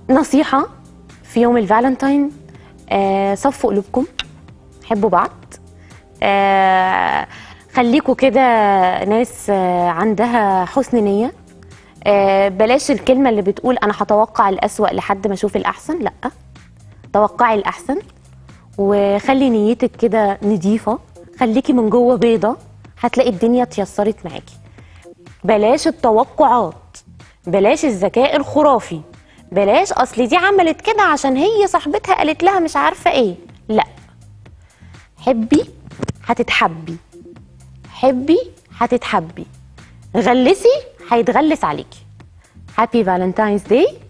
نصيحه في يوم الفالنتاين آه صفوا قلوبكم حبوا بعض آه خليكوا كده ناس آه عندها حسن نيه آه بلاش الكلمه اللي بتقول انا هتوقع الاسوأ لحد ما اشوف الاحسن لا توقعي الاحسن وخلي نيتك كده نظيفه خليكي من جوه بيضه هتلاقي الدنيا اتيسرت معاكي بلاش التوقعات بلاش الذكاء الخرافي بلاش اصل دي عملت كده عشان هي صاحبتها قالت لها مش عارفه ايه لا حبي هتتحبي حبي هتتحبي غلسي هيتغلس عليكي هابي فالنتاينز داي